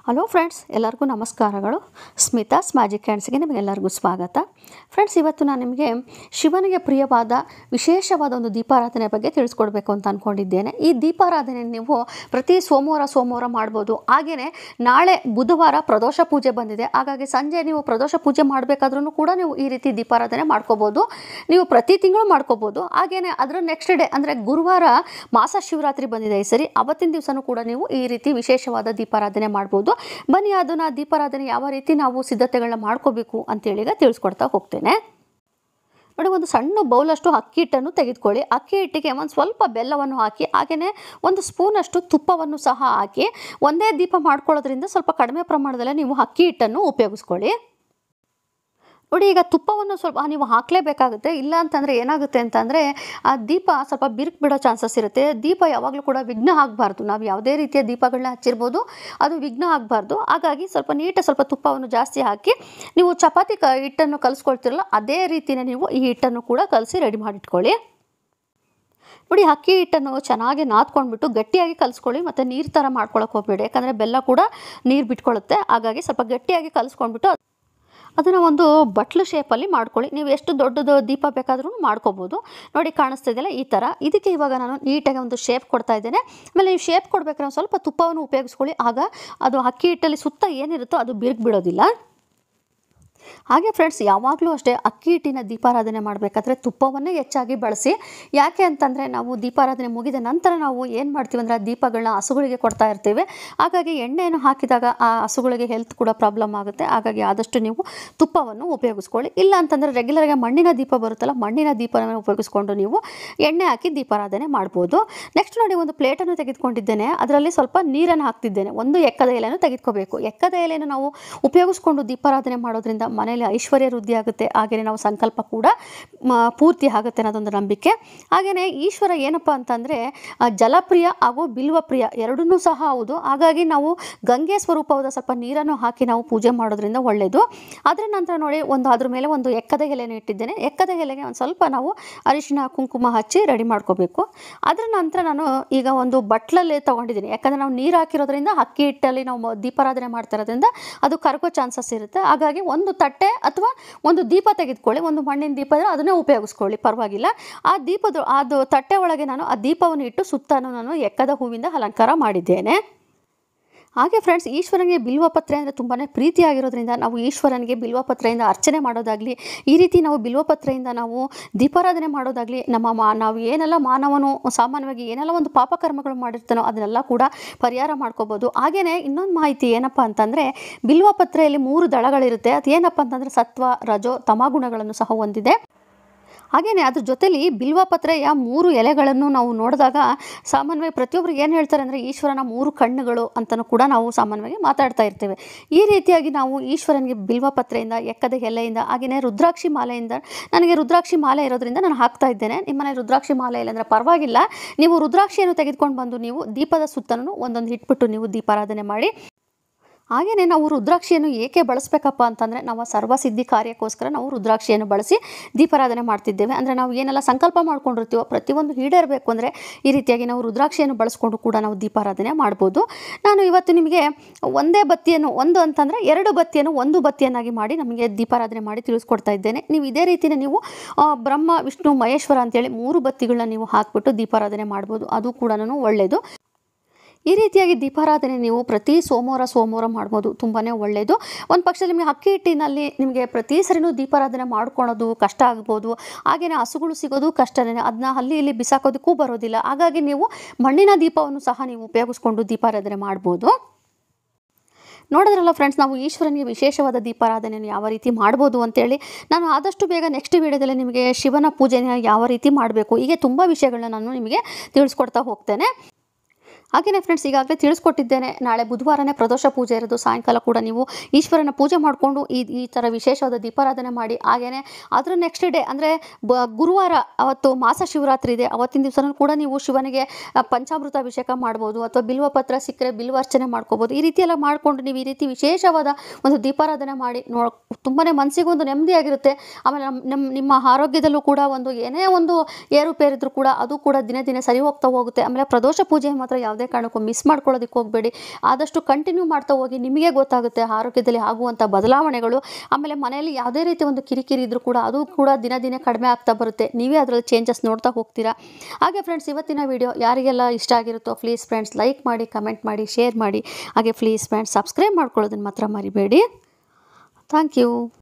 hello friends ಎಲ್ಲರಿಗೂ ನಮಸ್ಕಾರಗಳು Smitha's magic ಹ್ಯಾಂಡ್ಸ್ಗೆ ನಿಮಗೆಲ್ಲರಿಗೂ ಸ್ವಾಗತ ಫ್ರೆಂಡ್ಸ್ ಇವತ್ತು ನಾನು ನಿಮಗೆ ಶಿವನಿಗೆ ಪ್ರಿಯವಾದ ವಿಶೇಷವಾದ ಒಂದು ದೀಪಾರಾಧನೆ ಬಗ್ಗೆ ತಿಳಿಸ್ಕೊಡ್ಬೇಕು ಅಂತ ಅಂದ್ಕೊಂಡಿದ್ದೇನೆ ಈ ದೀಪಾರಾಧನೆ ನೀವು ಪ್ರತಿ ಸೋಮವಾರ ಸೋಮವಾರ ಮಾಡ್ಬೋದು ಹಾಗೆಯೇ ನಾಳೆ ಬುಧವಾರ ಪ್ರದೋಷ ಪೂಜೆ ಬಂದಿದೆ ಹಾಗಾಗಿ ಸಂಜೆ ನೀವು ಪ್ರದೋಷ ಪೂಜೆ ಮಾಡಬೇಕಾದ್ರೂ ಕೂಡ ನೀವು ಈ ರೀತಿ ದೀಪಾರಾಧನೆ ಮಾಡ್ಕೋಬೋದು ನೀವು ಪ್ರತಿ ತಿಂಗಳು ಮಾಡ್ಕೋಬೋದು ಹಾಗೆಯೇ ಅದರ ನೆಕ್ಸ್ಟ್ ಡೇ ಅಂದರೆ ಗುರುವಾರ ಮಾಸ ಶಿವರಾತ್ರಿ ಬಂದಿದೆ ಈ ಸರಿ ಅವತ್ತಿನ ದಿವಸನೂ ಕೂಡ ನೀವು ಈ ರೀತಿ ವಿಶೇಷವಾದ ದೀಪಾರಾಧನೆ ಮಾಡ್ಬೋದು ಬನ್ನಿ ಅದನ್ನು ದೀಪಾರಾಧನೆ ಯಾವ ರೀತಿ ನಾವು ಸಿದ್ಧತೆಗಳನ್ನ ಮಾಡ್ಕೋಬೇಕು ಅಂತೇಳಿ ಈಗ ತಿಳಿಸ್ಕೊಡ್ತಾ ಹೋಗ್ತೇನೆ ನೋಡಿ ಒಂದು ಸಣ್ಣ ಬೌಲಷ್ಟು ಅಕ್ಕಿ ಹಿಟ್ಟನ್ನು ತೆಗೆದುಕೊಳ್ಳಿ ಅಕ್ಕಿ ಹಿಟ್ಟಿಗೆ ಒಂದು ಸ್ವಲ್ಪ ಬೆಲ್ಲವನ್ನು ಹಾಕಿ ಹಾಗೆಯೇ ಒಂದು ಸ್ಪೂನಷ್ಟು ತುಪ್ಪವನ್ನು ಸಹ ಹಾಕಿ ಒಂದೇ ದೀಪ ಮಾಡ್ಕೊಳ್ಳೋದ್ರಿಂದ ಸ್ವಲ್ಪ ಕಡಿಮೆ ಪ್ರಮಾಣದಲ್ಲೇ ನೀವು ಅಕ್ಕಿ ಹಿಟ್ಟನ್ನು ಉಪಯೋಗಿಸ್ಕೊಳ್ಳಿ ನೋಡಿ ಈಗ ತುಪ್ಪವನ್ನು ಸ್ವಲ್ಪ ನೀವು ಹಾಕಲೇಬೇಕಾಗುತ್ತೆ ಇಲ್ಲ ಅಂತಂದರೆ ಏನಾಗುತ್ತೆ ಅಂತಂದರೆ ಆ ದೀಪ ಸ್ವಲ್ಪ ಬಿರುಕು ಬಿಡೋ ಚಾನ್ಸಸ್ ಇರುತ್ತೆ ದೀಪ ಯಾವಾಗಲೂ ಕೂಡ ವಿಘ್ನ ಆಗಬಾರ್ದು ನಾವು ಯಾವುದೇ ರೀತಿಯ ದೀಪಗಳನ್ನ ಹಚ್ಚಿರ್ಬೋದು ಅದು ವಿಘ್ನ ಆಗಬಾರ್ದು ಹಾಗಾಗಿ ಸ್ವಲ್ಪ ನೀಟಾಗಿ ಸ್ವಲ್ಪ ತುಪ್ಪವನ್ನು ಜಾಸ್ತಿ ಹಾಕಿ ನೀವು ಚಪಾತಿ ಕ ಹಿಟ್ಟನ್ನು ಕಲಿಸ್ಕೊಳ್ತಿರಲ್ಲ ಅದೇ ರೀತಿಯೇ ನೀವು ಈ ಹಿಟ್ಟನ್ನು ಕೂಡ ಕಲಸಿ ರೆಡಿ ಮಾಡಿಟ್ಕೊಳ್ಳಿ ನೋಡಿ ಅಕ್ಕಿ ಹಿಟ್ಟನ್ನು ಚೆನ್ನಾಗಿ ನಾದ್ಕೊಂಡ್ಬಿಟ್ಟು ಗಟ್ಟಿಯಾಗಿ ಕಲಿಸ್ಕೊಳ್ಳಿ ಮತ್ತು ನೀರು ಥರ ಮಾಡ್ಕೊಳಕ್ಕೆ ಹೋಗ್ಬೇಡಿ ಯಾಕಂದರೆ ಬೆಲ್ಲ ಕೂಡ ನೀರು ಬಿಟ್ಕೊಳ್ಳುತ್ತೆ ಹಾಗಾಗಿ ಸ್ವಲ್ಪ ಗಟ್ಟಿಯಾಗಿ ಕಲಿಸ್ಕೊಂಡ್ಬಿಟ್ಟು ಅದನ್ನು ಒಂದು ಬಟ್ಲು ಶೇಪಲ್ಲಿ ಮಾಡ್ಕೊಳ್ಳಿ ನೀವು ಎಷ್ಟು ದೊಡ್ಡದು ದೀಪ ಬೇಕಾದ್ರೂ ಮಾಡ್ಕೋಬೋದು ನೋಡಿ ಕಾಣಿಸ್ತಾ ಇದೆಯಲ್ಲ ಈ ಥರ ಇದಕ್ಕೆ ಇವಾಗ ನಾನು ನೀಟಾಗಿ ಒಂದು ಶೇಪ್ ಕೊಡ್ತಾ ಇದ್ದೇನೆ ಆಮೇಲೆ ನೀವು ಶೇಪ್ ಕೊಡಬೇಕಾದ್ರೆ ಒಂದು ಸ್ವಲ್ಪ ತುಪ್ಪವನ್ನು ಉಪಯೋಗಿಸ್ಕೊಳ್ಳಿ ಆಗ ಅದು ಅಕ್ಕಿ ಹಿಟ್ಟಲ್ಲಿ ಸುತ್ತ ಏನಿರುತ್ತೋ ಅದು ಬಿರುಕು ಬಿಡೋದಿಲ್ಲ ಹಾಗೆ ಫ್ರೆಂಡ್ಸ್ ಯಾವಾಗಲೂ ಅಷ್ಟೇ ಅಕ್ಕಿ ಹಿಟ್ಟಿನ ದೀಪಾರಾಧನೆ ಮಾಡಬೇಕಾದ್ರೆ ತುಪ್ಪವನ್ನೇ ಹೆಚ್ಚಾಗಿ ಬಳಸಿ ಯಾಕೆ ಅಂತಂದರೆ ನಾವು ದೀಪಾರಾಧನೆ ಮುಗಿದ ನಂತರ ನಾವು ಏನು ಮಾಡ್ತೀವಿ ಅಂದರೆ ಆ ದೀಪಗಳನ್ನ ಹಸುಗಳಿಗೆ ಕೊಡ್ತಾ ಇರ್ತೀವಿ ಹಾಗಾಗಿ ಎಣ್ಣೆಯನ್ನು ಹಾಕಿದಾಗ ಆ ಹಸುಗಳಿಗೆ ಹೆಲ್ತ್ ಕೂಡ ಪ್ರಾಬ್ಲಮ್ ಆಗುತ್ತೆ ಹಾಗಾಗಿ ಆದಷ್ಟು ನೀವು ತುಪ್ಪವನ್ನು ಉಪಯೋಗಿಸ್ಕೊಳ್ಳಿ ಇಲ್ಲ ಅಂತಂದರೆ ರೆಗ್ಯುಲರ್ಗೆ ಮಣ್ಣಿನ ದೀಪ ಬರುತ್ತಲ್ಲ ಮಣ್ಣಿನ ದೀಪವನ್ನು ಉಪಯೋಗಿಸ್ಕೊಂಡು ನೀವು ಎಣ್ಣೆ ಹಾಕಿ ದೀಪಾರಾಧನೆ ಮಾಡ್ಬೋದು ನೆಕ್ಸ್ಟ್ ನೋಡಿ ಒಂದು ಪ್ಲೇಟನ್ನು ತೆಗೆದುಕೊಂಡಿದ್ದೇನೆ ಅದರಲ್ಲಿ ಸ್ವಲ್ಪ ನೀರನ್ನು ಹಾಕ್ತಿದ್ದೇನೆ ಒಂದು ಎಕ್ಕದ ಎಲೆಯನ್ನು ತೆಗೆದುಕೋಬೇಕು ಎಕ್ಕದ ಎಲೆಯನ್ನು ನಾವು ಉಪಯೋಗಿಸ್ಕೊಂಡು ದೀಪಾರಾಧನೆ ಮಾಡೋದ್ರಿಂದ ಮನೆಯಲ್ಲಿ ಐಶ್ವರ್ಯ ವೃದ್ಧಿ ಆಗುತ್ತೆ ಹಾಗೆಯೇ ನಾವು ಸಂಕಲ್ಪ ಕೂಡ ಮ, ಪೂರ್ತಿ ಆಗುತ್ತೆ ಅನ್ನೋದೊಂದು ನಂಬಿಕೆ ಹಾಗೆಯೇ ಈಶ್ವರ ಏನಪ್ಪ ಅಂತಂದರೆ ಆ, ಜಲಪ್ರಿಯ ಹಾಗೂ ಬಿಲ್ವಪ್ರಿಯ ಎರಡನ್ನೂ ಸಹ ಹೌದು ಹಾಗಾಗಿ ನಾವು ಗಂಗೆ ಸ್ವರೂಪವಾದ ಸ್ವಲ್ಪ ನೀರನ್ನು ಹಾಕಿ ನಾವು ಪೂಜೆ ಮಾಡೋದ್ರಿಂದ ಒಳ್ಳೆಯದು ಅದರ ನಂತರ ನೋಡಿ ಒಂದು ಅದ್ರ ಮೇಲೆ ಒಂದು ಎಕ್ಕದ ಎಲೆಯನ್ನು ಇಟ್ಟಿದ್ದೇನೆ ಎಕ್ಕದ ಎಲೆಗೆ ಒಂದು ಸ್ವಲ್ಪ ನಾವು ಅರಿಶಿನ ಕುಂಕುಮ ಹಚ್ಚಿ ರೆಡಿ ಮಾಡ್ಕೋಬೇಕು ಅದರ ನಂತರ ನಾನು ಈಗ ಒಂದು ಬಟ್ಲಲ್ಲಿ ತೊಗೊಂಡಿದ್ದೀನಿ ಯಾಕಂದರೆ ನಾವು ನೀರು ಹಾಕಿರೋದ್ರಿಂದ ಅಕ್ಕಿ ಹಿಟ್ಟಲ್ಲಿ ನಾವು ಮ- ದೀಪಾರಾಧನೆ ಮಾಡ್ತಾ ಇರೋದ್ರಿಂದ ಅದು ಕರಗೋ ಚಾನ್ಸಸ್ ಇರುತ್ತೆ ಹಾಗಾಗಿ ಒಂದು ತಟ್ಟೆ ಅಥವಾ ಒಂದು ದೀಪ ತೆಗೆದುಕೊಳ್ಳಿ ಒಂದು ಮಣ್ಣಿನ ದೀಪ ಇದ್ರೆ ಅದನ್ನೇ ಉಪಯೋಗಿಸ್ಕೊಳ್ಳಿ ಪರವಾಗಿಲ್ಲ ಆ ದೀಪದ ಅದು ತಟ್ಟೆ ಒಳಗೆ ನಾನು ಆ ದೀಪವನ್ನು ಇಟ್ಟು ಸುತ್ತಲೂ ನಾನು ಎಕ್ಕದ ಹೂವಿಂದ ಅಲಂಕಾರ ಮಾಡಿದ್ದೇನೆ ಹಾಗೆ ಫ್ರೆಂಡ್ಸ್ ಈಶ್ವರನಿಗೆ ಬಿಲ್ವಪತ್ರೆ ಅಂದರೆ ತುಂಬಾ ಪ್ರೀತಿಯಾಗಿರೋದ್ರಿಂದ ನಾವು ಈಶ್ವರನಿಗೆ ಬಿಲ್ವಪತ್ರೆಯಿಂದ ಅರ್ಚನೆ ಮಾಡೋದಾಗಲಿ ಈ ರೀತಿ ನಾವು ಬಿಲ್ವಪತ್ರೆಯಿಂದ ನಾವು ದೀಪಾರಾಧನೆ ಮಾಡೋದಾಗಲಿ ನಮ್ಮ ಮಾ ನಾವು ಏನೆಲ್ಲ ಮಾನವನು ಸಾಮಾನ್ಯವಾಗಿ ಏನೆಲ್ಲ ಒಂದು ಪಾಪಕರ್ಮಗಳು ಮಾಡಿರ್ತಾನೋ ಅದನ್ನೆಲ್ಲ ಕೂಡ ಪರಿಹಾರ ಮಾಡ್ಕೋಬೋದು ಹಾಗೆಯೇ ಇನ್ನೊಂದು ಮಾಹಿತಿ ಏನಪ್ಪ ಅಂತಂದರೆ ಬಿಲ್ವಪತ್ರೆಯಲ್ಲಿ ಮೂರು ದಳಗಳಿರುತ್ತೆ ಅದು ಏನಪ್ಪ ಅಂತಂದರೆ ಸತ್ವ ರಜೋ ತಮಗುಣಗಳನ್ನು ಸಹ ಹೊಂದಿದೆ ಹಾಗೆಯೇ ಅದ್ರ ಜೊತೆಲಿ ಬಿಲ್ವಪತ್ರೆಯ ಮೂರು ಎಲೆಗಳನ್ನು ನಾವು ನೋಡಿದಾಗ ಸಾಮಾನ್ಯವಾಗಿ ಪ್ರತಿಯೊಬ್ಬರು ಏನು ಹೇಳ್ತಾರೆ ಅಂದರೆ ಈಶ್ವರನ ಮೂರು ಕಣ್ಣುಗಳು ಅಂತಲೂ ಕೂಡ ನಾವು ಸಾಮಾನ್ಯವಾಗಿ ಮಾತಾಡ್ತಾ ಇರ್ತೇವೆ ಈ ರೀತಿಯಾಗಿ ನಾವು ಈಶ್ವರನಿಗೆ ಬಿಲ್ವಪತ್ರೆಯಿಂದ ಎಕ್ಕದ ಎಲೆಯಿಂದ ಹಾಗೆಯೇ ರುದ್ರಾಕ್ಷಿ ಮಾಲೆಯಿಂದ ನನಗೆ ರುದ್ರಾಕ್ಷಿ ಮಾಲೆ ಇರೋದ್ರಿಂದ ನಾನು ಹಾಕ್ತಾ ಇದ್ದೇನೆ ನಿಮ್ಮನೆ ರುದ್ರಾಕ್ಷಿ ಮಾಲೆ ಇಲ್ಲ ಅಂದರೆ ಪರವಾಗಿಲ್ಲ ನೀವು ರುದ್ರಾಕ್ಷಿಯನ್ನು ತೆಗೆದುಕೊಂಡು ಬಂದು ನೀವು ದೀಪದ ಸುತ್ತಲೂ ಒಂದೊಂದು ಇಟ್ಬಿಟ್ಟು ನೀವು ದೀಪಾರಾಧನೆ ಮಾಡಿ ಹಾಗೆಯೇ ನಾವು ರುದ್ರಾಕ್ಷಿಯನ್ನು ಏಕೆ ಬಳಸಬೇಕಪ್ಪ ಅಂತಂದರೆ ನಾವು ಸರ್ವಸಿದ್ಧಿ ಕಾರ್ಯಕ್ಕೋಸ್ಕರ ನಾವು ರುದ್ರಾಕ್ಷಿಯನ್ನು ಬಳಸಿ ದೀಪಾರಾಧನೆ ಮಾಡ್ತಿದ್ದೇವೆ ಅಂದರೆ ನಾವು ಏನೆಲ್ಲ ಸಂಕಲ್ಪ ಮಾಡ್ಕೊಂಡಿರ್ತೀವೋ ಪ್ರತಿಯೊಂದು ಈಡೇರಬೇಕು ಅಂದರೆ ಈ ರೀತಿಯಾಗಿ ನಾವು ರುದ್ರಾಕ್ಷಿಯನ್ನು ಬಳಸ್ಕೊಂಡು ಕೂಡ ನಾವು ದೀಪಾರಾಧನೆ ಮಾಡ್ಬೋದು ನಾನು ಇವತ್ತು ನಿಮಗೆ ಒಂದೇ ಬತ್ತಿಯನ್ನು ಒಂದು ಅಂತಂದರೆ ಎರಡು ಬತ್ತಿಯನ್ನು ಒಂದು ಬತ್ತಿಯನ್ನಾಗಿ ಮಾಡಿ ನಮಗೆ ದೀಪಾರಾಧನೆ ಮಾಡಿ ತಿಳಿಸ್ಕೊಡ್ತಾ ಇದ್ದೇನೆ ನೀವು ಇದೇ ರೀತಿಯೇ ನೀವು ಆ, ಬ್ರಹ್ಮ ವಿಷ್ಣು ಮಹೇಶ್ವರ ಅಂತೇಳಿ ಮೂರು ಬತ್ತಿಗಳನ್ನ ನೀವು ಹಾಕ್ಬಿಟ್ಟು ದೀಪಾರಾಧನೆ ಮಾಡ್ಬೋದು ಅದು ಕೂಡ ಒಳ್ಳೆಯದು ಈ ರೀತಿಯಾಗಿ ದೀಪಾರಾಧನೆ ನೀವು ಪ್ರತಿ ಸೋಮವಾರ ಸೋಮವಾರ ಮಾಡ್ಬೋದು ತುಂಬಾ ಒಳ್ಳೆಯದು ಒಂದು ಪಕ್ಷದಲ್ಲಿ ನಿಮಗೆ ಅಕ್ಕಿ ಹಿಟ್ಟಿನಲ್ಲಿ ನಿಮಗೆ ಪ್ರತಿ ಸರಿನೂ ದೀಪಾರಾಧನೆ ಮಾಡ್ಕೊಳೋದು ಕಷ್ಟ ಆಗ್ಬೋದು ಹಾಗೆಯೇ ಹಸುಗಳು ಸಿಗೋದು ಕಷ್ಟನೇ ಅದನ್ನ ಅಲ್ಲಿ ಇಲ್ಲಿ ಬಿಸಾಕೋದಕ್ಕೂ ಬರೋದಿಲ್ಲ ಹಾಗಾಗಿ ನೀವು ಮಣ್ಣಿನ ದೀಪವನ್ನು ಸಹ ನೀವು ಉಪಯೋಗಿಸ್ಕೊಂಡು ದೀಪಾರಾಧನೆ ಮಾಡ್ಬೋದು ನೋಡಿದ್ರಲ್ಲ ಫ್ರೆಂಡ್ಸ್ ನಾವು ಈಶ್ವರನಿಗೆ ವಿಶೇಷವಾದ ದೀಪಾರಾಧನೆಯನ್ನು ಯಾವ ರೀತಿ ಮಾಡ್ಬೋದು ಅಂತೇಳಿ ನಾನು ಆದಷ್ಟು ಬೇಗ ನೆಕ್ಸ್ಟ್ ವೀಡಿಯೋದಲ್ಲಿ ನಿಮಗೆ ಶಿವನ ಪೂಜೆನ ಯಾವ ರೀತಿ ಮಾಡಬೇಕು ಹೀಗೆ ತುಂಬ ವಿಷಯಗಳನ್ನ ನಾನು ನಿಮಗೆ ತಿಳಿಸ್ಕೊಡ್ತಾ ಹೋಗ್ತೇನೆ ಹಾಗೆಯೇ ಫ್ರೆಂಡ್ಸ್ ಈಗಾಗಲೇ ತಿಳಿಸ್ಕೊಟ್ಟಿದ್ದೇನೆ ನಾಳೆ ಬುಧವಾರನೇ ಪ್ರದೋಷ ಪೂಜೆ ಇರೋದು ಸಾಯಂಕಾಲ ಕೂಡ ನೀವು ಈಶ್ವರನ ಪೂಜೆ ಮಾಡಿಕೊಂಡು ಈ ಈ ಥರ ವಿಶೇಷವಾದ ದೀಪಾರಾಧನೆ ಮಾಡಿ ಹಾಗೆಯೇ ಅದರ ನೆಕ್ಸ್ಟ್ ಡೇ ಅಂದರೆ ಬ ಗುರುವಾರ ಅವತ್ತು ಮಾಸ ಶಿವರಾತ್ರಿ ಇದೆ ಅವತ್ತಿನ ದಿವಸನೂ ಕೂಡ ನೀವು ಶಿವನಿಗೆ ಆ, ಪಂಚಾಮೃತ ಅಭಿಷೇಕ ಮಾಡ್ಬೋದು ಅಥವಾ ಬಿಲ್ವಪತ್ರ ಸಿಕ್ಕರೆ ಬಿಲ್ವಾರ್ಚನೆ ಮಾಡ್ಕೋಬೋದು ಈ ರೀತಿ ಎಲ್ಲ ಮಾಡಿಕೊಂಡು ನೀವು ಈ ರೀತಿ ವಿಶೇಷವಾದ ಒಂದು ದೀಪಾರಾಧನೆ ಮಾಡಿ ನೋ ತುಂಬಾ ಮನಸ್ಸಿಗೊಂದು ನೆಮ್ಮದಿಯಾಗಿರುತ್ತೆ ಆಮೇಲೆ ನಮ್ಮ ನಮ್ಮ ನಿಮ್ಮ ಆರೋಗ್ಯದಲ್ಲೂ ಕೂಡ ಒಂದು ಏನೇ ಒಂದು ಏರುಪೇರಿದ್ರು ಕೂಡ ಅದು ಕೂಡ ದಿನೇ ದಿನೇ ಸರಿ ಹೋಗ್ತಾ ಹೋಗುತ್ತೆ ಆಮೇಲೆ ಪ್ರದೋಷ ಪೂಜೆ ಮಾತ್ರ ಯಾವುದೇ ಯಾವುದೇ ಕಾರಣಕ್ಕೂ ಮಿಸ್ ಮಾಡ್ಕೊಳ್ಳೋದಕ್ಕೆ ಹೋಗಬೇಡಿ ಆದಷ್ಟು ಕಂಟಿನ್ಯೂ ಮಾಡ್ತಾ ಹೋಗಿ ನಿಮಗೆ ಗೊತ್ತಾಗುತ್ತೆ ಆರೋಗ್ಯದಲ್ಲಿ ಆಗುವಂಥ ಬದಲಾವಣೆಗಳು ಆಮೇಲೆ ಮನೆಯಲ್ಲಿ ಯಾವುದೇ ರೀತಿ ಒಂದು ಕಿರಿಕಿರಿ ಇದ್ದರೂ ಕೂಡ ಅದು ಕೂಡ ದಿನ ದಿನ ಕಡಿಮೆ ಆಗ್ತಾ ಬರುತ್ತೆ ನೀವೇ ಅದರಲ್ಲಿ ಚೇಂಜಸ್ ನೋಡ್ತಾ ಹೋಗ್ತೀರಾ ಹಾಗೆ ಫ್ರೆಂಡ್ಸ್ ಇವತ್ತಿನ ವಿಡಿಯೋ ಯಾರಿಗೆಲ್ಲ ಇಷ್ಟ ಆಗಿರುತ್ತೋ ಪ್ಲೀಸ್ ಫ್ರೆಂಡ್ಸ್ ಲೈಕ್ ಮಾಡಿ ಕಮೆಂಟ್ ಮಾಡಿ ಶೇರ್ ಮಾಡಿ ಹಾಗೆ ಪ್ಲೀಸ್ ಫ್ರೆಂಡ್ಸ್ ಸಬ್ಸ್ಕ್ರೈಬ್ ಮಾಡ್ಕೊಳ್ಳೋದನ್ನು ಮಾತ್ರ ಮರಿಬೇಡಿ ಥ್ಯಾಂಕ್ ಯು